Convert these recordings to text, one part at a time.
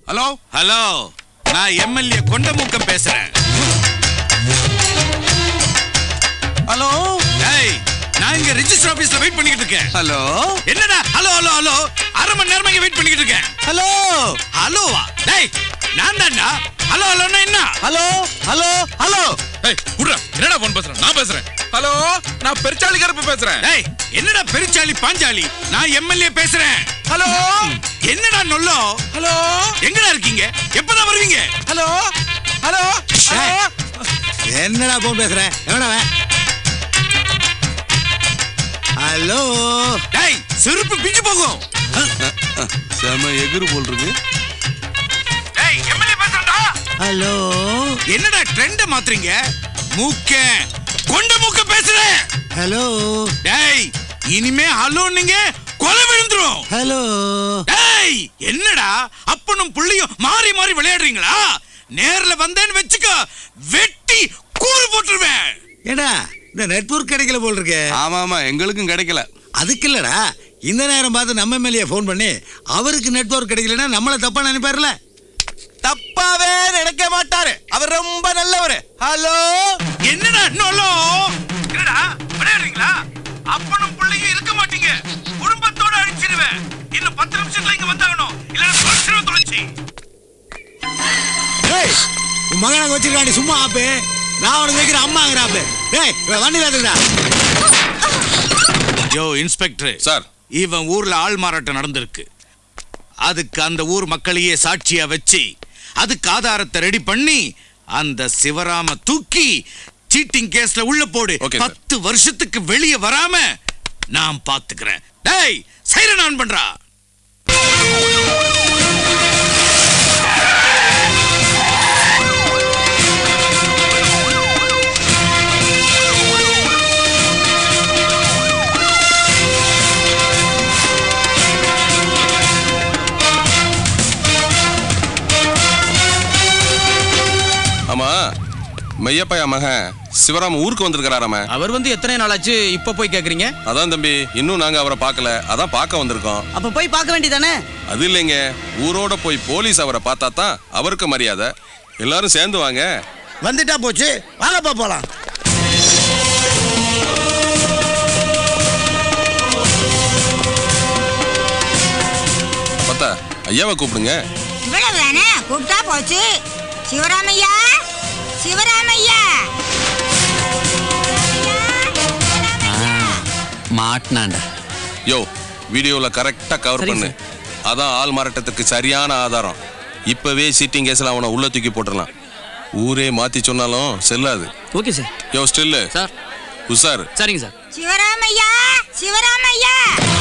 Hello hello நான் MLA கொண்டமூக்கம் பேசுறேன் ஹலோ டேய் நான் இங்க ரெஜிஸ்டர் ஆபீஸ்ல வெயிட் பண்ணிட்டு இருக்கேன் ஹலோ என்னடா ஹலோ ஹலோ ஹலோ அரை மணி நேரமா இங்க வெயிட் பண்ணிட்டு இருக்கேன் ஹலோ ஹலோவா டேய் நான் தான்டா ஹலோ ஹலோன்னா என்ன ஹலோ ஹலோ ஹலோ ஏய் குடுறா என்னடா போன் பேசுறேன் நான் பேசுறேன் ஹலோ நான் பெருச்சாளி கருப்பு பேசுறேன் டேய் என்னடா பெருச்சாளி பாஞ்சாலி நான் எம்எல்ஏ பேசுறேன் ஹலோ என்னடா நொல்லோ ஹலோ எங்கடா இருக்கீங்க எப்பதான் வருவீங்க ஹலோ ஹலோ ஏய். என்னடா போன் பேசுற எவனவ ஹலோ டேய் செருப்பு பிஞ்சு போகும் செம எகிரு போல் இருக்கு டேய் எம்எல்ஏ பேசுறேன்டா ஹலோ என்னடா ட்ரெண்ட மாத்துறீங்க மூக்க கொண்ட மூக்க பேசுறேன் ஹலோ டேய் இனிமே ஹலோ நீங்க கொலை விழுந்துரும் ஹலோ டேய் என்னடா அப்பனும் புள்ளையும் மாறி மாறி விளையாடுறீங்களா நேர்ல வந்தேன்னு வெச்சுக்க வெட்டி கூறு போட்டுருவேன் ஏடா இந்த நெட்வொர்க் கிடைக்கல போல் இருக்கு ஆமா ஆமா எங்களுக்கும் கிடைக்கல அதுக்கு இல்லடா இந்த நேரம் பார்த்து நம்ம மேலேயே ஃபோன் பண்ணி அவருக்கு நெட்வொர்க் கிடைக்கலன்னா நம்மள தப்பா நினைப்பாருல தப்பாவே நினைக்க மாட்டாரு அவர் ரொம்ப நல்லவரு ஹலோ என்னடா நோலோ என்னடா விளையாடுறீங்களா அப்பனும் புள்ளையும் இருக்க மாட்டீங்க குடும்பத்தோட அழிச்சிருவேன் இன்னும் பத்து நிமிஷத்துல இங்க வந்தாகணும் இல்லைன்னா தொலைச்சிருவேன் தொலைச்சி டேய் உன் மகன் அங்க வச்சிருக்காண்டி சும்மா ஆப்பு நான் உனக்கு வைக்கிற அம்மாங்கிற ஆப்பு டேய் இவன் வண்டியில் ஏத்துடா யோ இன்ஸ்பெக்டர் சார் இவன் ஊர்ல ஆள் மாறாட்டம் நடந்திருக்கு அதுக்கு அந்த ஊர் மக்களையே சாட்சியா வச்சு அதுக்கு ஆதாரத்தை ரெடி பண்ணி அந்த சிவராம தூக்கி சீட்டிங் கேஸ்ல உள்ள போடு Okay, sir. பத்து வருஷத்துக்கு வெளியே வராம நான் பாத்துக்கிறேன் டேய் சைரன் ஆன் பண்றா ஆமா மெய்யப்பையா மகன் சிவராம ஊருக்கு வந்திருக்கிறாராம அவர் வந்து எத்தனை நாள் ஆச்சு இப்ப போய் கேக்குறீங்க அதான் தம்பி இன்னும் நாங்க அவரை பார்க்கல அதான் பார்க்க வந்திருக்கோம் அப்ப போய் பார்க்க வேண்டியதானே அது இல்லைங்க ஊரோட போய் போலீஸ் அவரை பார்த்தா தான் அவருக்கு மரியாதை எல்லாரும் சேர்ந்து வாங்க வந்துட்டா போச்சு வாங்கப்பா போலாம் பார்த்தா ஐயாவை கூப்பிடுங்க இவ்வளவு தானே கூப்பிட்டா போச்சு சிவராமையா சிவராமையா மாட்டினாண்டா யோ வீடியோல கரெக்டா கவர் சரி, பண்ணு அதான் ஆள் மாறாட்டத்துக்கு சரியான ஆதாரம் இப்பவே சீட்டிங் கேஸ்ல அவனை உள்ள தூக்கி போட்டுடலாம் ஊரே மாத்தி சொன்னாலும் செல்லாது ஓகே சார் யோ ஸ்டில்லு சார் உஷார் சரிங்க சார் சிவராமையா சிவராமையா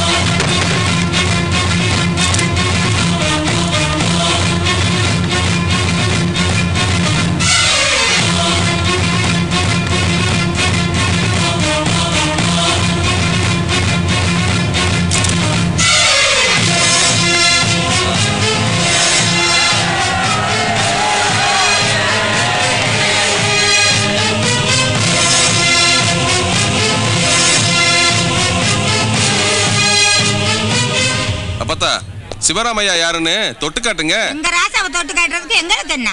அப்பத்தா சிவராமையா யாருன்னு தொட்டு காட்டுங்க எங்க ராசாவை தொட்டு காட்டுறதுக்கு எங்க தென்னா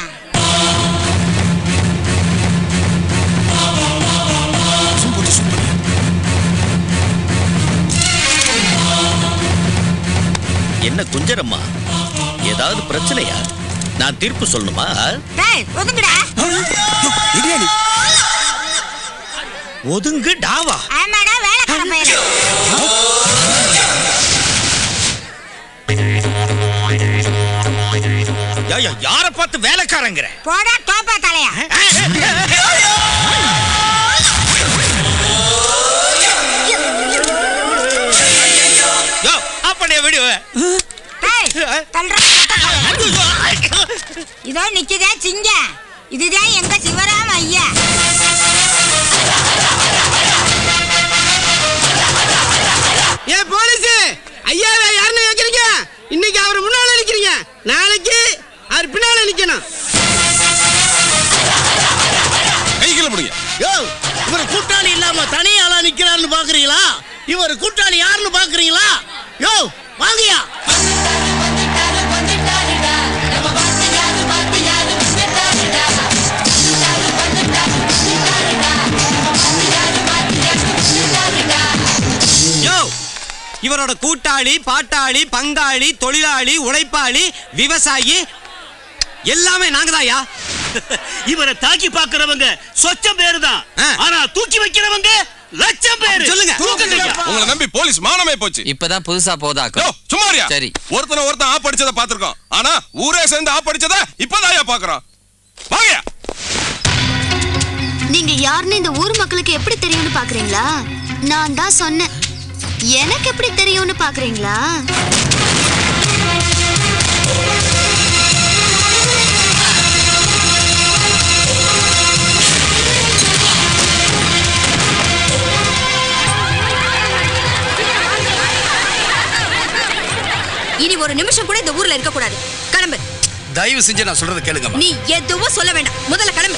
என்ன குஞ்சரம்மா ஏதாவது பிரச்சனையா நான் தீர்ப்பு சொல்லணுமா டேய் ஒதுங்குடா ஒதுங்கு டாவா ஆமாடா வேலைக்கார பையன் யா யார பார்த்து வேலைக்காரங்கிற போடா டோப்பா தலையா யோ அப்பனே விடு டேய் தள்ளுறா இதோ நிக்குதே சிங்கம் இதுதான் எங்க சிவராம ஐயா ஏ போலீஸ் ஐயாவை யாருன்னு வைக்கிறீங்க இன்னைக்கு அவர் முன்னால நிக்கிறீங்க நாளைக்கு அவர் பின்னால நிக்கணும் கைகளை பிடிங்க யோ இவர் கூட்டாளி இல்லாம தனி ஆளா நிக்கிறாருன்னு பாக்குறீங்களா இவர் கூட்டாளி யாருன்னு பாக்குறீங்களா யோ வாங்கயா வந்துட்டாரு வந்துட்டாருடா நம்ம இவரோட கூட்டாளி பாட்டாளி பங்காளி தொழிலாளி உழைப்பாளி விவசாயி எல்லாமே நாங்க தான்யா இவரை தாக்கி பாக்குறவங்க சொச்சம் பேரு தான் ஆ. ஆனா தூக்கி வைக்கிறவங்க லட்சம் பேரு சொல்லுங்க. தூக்குங்கய்யா. உங்களை நம்பி போலீஸ் மானமே போச்சு இப்பதான் புதுசா யோ போதாக்கும் சும்மாரியா சரி. ஒருத்தனை ஒருத்தன் ஆப் அடிச்சத பாத்திருக்கோம் ஆனா ஊரே சேர்ந்து ஆப் அடிச்சத இப்பதான் பாக்குறோம் வாங்கயா நீங்க யாருன்னு இந்த ஊர் மக்களுக்கு எப்படி தெரியும்னு பாக்குறீங்களா நான் தான் சொன்னேன் எனக்கு எப்படி தெரியும்னு பாக்குறீங்களா இனி ஒரு நிமிஷம் கூட இந்த ஊர்ல இருக்க கூடாது கிளம்பு தயவு செஞ்சு நான் சொல்றத கேளுங்க நீ எதுவும் சொல்ல வேண்டாம் முதல்ல கிளம்பு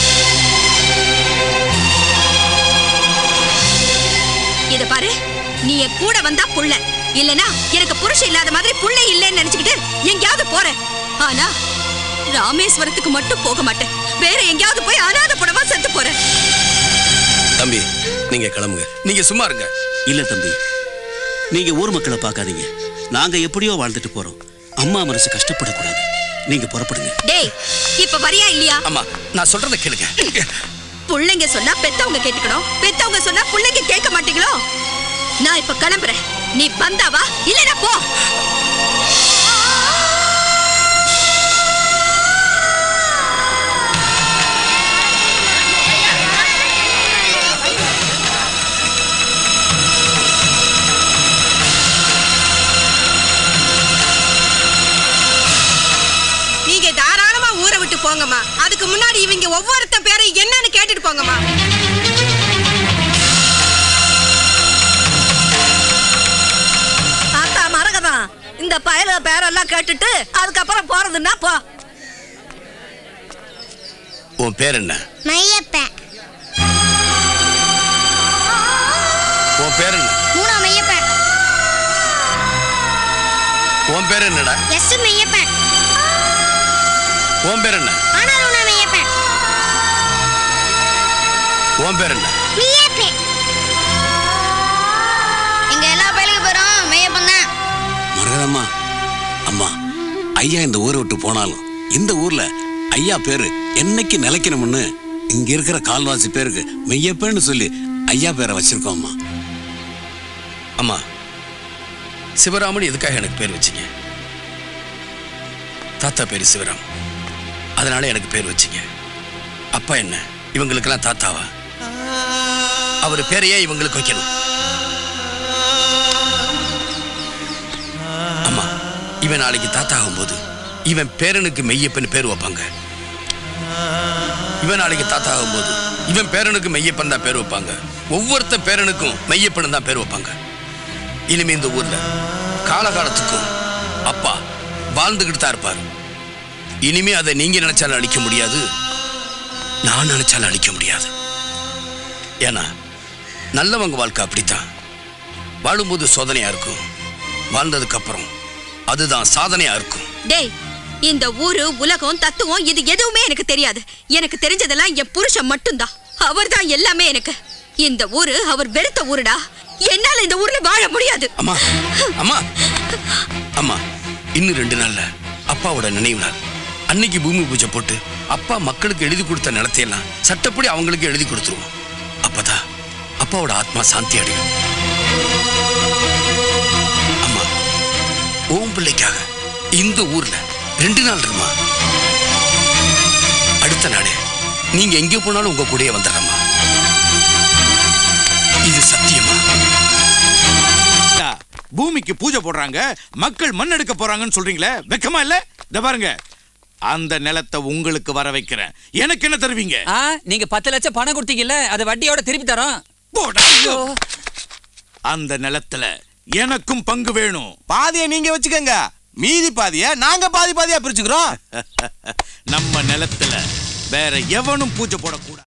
இத பாரு நீ என் கூட வந்தா புள்ள இல்லனா எனக்கு புருஷன் இல்லாத மாதிரி புள்ள இல்லைன்னு நினைச்சுக்கிட்டு எங்கேயாவது போறேன் ஆனா ராமேஸ்வரத்துக்கு மட்டும் போக மாட்டேன் வேற எங்கேயாவது போய் அனாதை புடவா செத்து போறேன் தம்பி நீங்க கிளம்புங்க நீங்க சும்மா இருங்க இல்ல தம்பி நீங்க ஊர் மக்களை பார்க்காதீங்க நாங்க எப்படியோ வாழ்ந்துட்டு போறோம் அம்மா மனசு கஷ்டப்படக்கூடாது நீங்க புறப்படுங்க டேய் இப்ப வரியா இல்லையா அம்மா நான் சொல்றத கேளுங்க புள்ளைங்க சொன்னா பெத்தவங்க கேட்டுக்கணும் பெத்தவங்க சொன்னா புள்ளைங்க கேட்க மாட்டீங்களோ நான் இப்ப கிளம்புறேன் நீ வந்தாவா இல்லனா போ நீங்க தாராளமா ஊரை விட்டு போங்கம்மா அதுக்கு முன்னாடி இவங்க ஒவ்வொருத்த பேரை என்னன்னு கேட்டுட்டு போங்கம்மா ஆத்தா மரகதான் இந்த பயல பேரெல்லாம் கேட்டுட்டு அதுக்கப்புறம் போறதுன்னா போ உன் பேர் என்ன மையப்பன் உன் பேர் என்ன மூணா மையப்பன் உன் பேர் என்னடா எஸ் மையப்பன் உன் பேர் என்ன ஆனாலும் நான் மையப்பன் உன் பேர் என்ன மையப்பன் எங்க எல்லா பயிலுக்கு போறோம் மையப்பன் தான் மரகதம்மா அம்மா ஐயா இந்த ஊரை விட்டு போனாலும் இந்த ஊர்ல ஐயா பேரு என்னைக்கு நிலைக்கணும்னு இங்க இருக்கிற கால்வாசி பேருக்கு மெய்யப்பன்னு சொல்லி ஐயா பேரை வச்சிருக்கோம் அம்மா அம்மா சிவராமன் எதுக்காக எனக்கு பேர் வச்சீங்க தாத்தா பேரு சிவராம் அதனால எனக்கு பேர் வச்சீங்க அப்பா என்ன இவங்களுக்கெல்லாம் தாத்தாவா அவர் பேரையே இவங்களுக்கு வைக்கணும் அம்மா இவன் நாளைக்கு தாத்தா ஆகும்போது இவன் பேரனுக்கு மெய்யப்பன் பேர் வைப்பாங்க இவன் நாளைக்கு தாத்தா ஆகும்போது இவன் பேரனுக்கு மெய்யப்பன் தான் பேர் வைப்பாங்க ஒவ்வொருத்த பேரனுக்கும் மெய்யப்பன் தான் பேர் வைப்பாங்க இனிமே இந்த ஊர்ல காலகாலத்துக்கும் அப்பா வாழ்ந்துகிட்டு தான் இருப்பார் இனிமே அதை நீங்க நினைச்சாலும் அழிக்க முடியாது நான் நினைச்சாலும் அழிக்க முடியாது ஏன்னா நல்லவங்க வாழ்க்கை அப்படித்தான் வாழும்போது சோதனையா இருக்கும் வாழ்ந்ததுக்கு அப்புறம் அதுதான் சாதனையா இருக்கும் டேய் இந்த ஊரு உலகம் தத்துவம் இது எதுவுமே எனக்கு தெரியாது எனக்கு தெரிஞ்சதெல்லாம் என் புருஷன் மட்டும்தான் அவர்தான் எல்லாமே எனக்கு இந்த ஊரு அவர் வெறுத்த ஊருடா என்னால இந்த ஊர்ல வாழ முடியாது அம்மா அம்மா அம்மா இன்னும் ரெண்டு நாள்ல அப்பாவோட நினைவு நாள் அன்னைக்கு பூமி பூஜை போட்டு அப்பா மக்களுக்கு எழுதி கொடுத்த நிலத்தையெல்லாம் சட்டப்படி அவங்களுக்கு எழுதி கொடுத்துருவோம் அப்பதான் அப்பாவோட ஆத்மா சாந்தி அடையும் அம்மா ஓம் பிள்ளைக்காக இந்த ஊர்ல ரெண்டு நாள் இருக்குமா அடுத்த நாளே நீங்க எங்க போனாலும் உங்க கூடயே வந்துடுறம்மா இது சத்தியமா பூமிக்கு பூஜை போடுறாங்க மக்கள் மண் எடுக்க போறாங்கன்னு சொல்றீங்களே வெக்கமா இல்ல இந்த பாருங்க அந்த நிலத்தை உங்களுக்கு வர வைக்கிறேன் எனக்கு என்ன தருவீங்க ஆ நீங்க பத்து லட்சம் பணம் கொடுத்தீங்கல்ல அதை வட்டியோட திருப்பி தரோம் போடா. அந்த நிலத்துல எனக்கும் பங்கு வேணும் பாதியை நீங்க வச்சுக்கோங்க மீதி பாதிய நாங்க பாதி பாதியா பிரிச்சுக்கிறோம் நம்ம நிலத்துல வேற எவனும் பூஜை போடக்கூடாது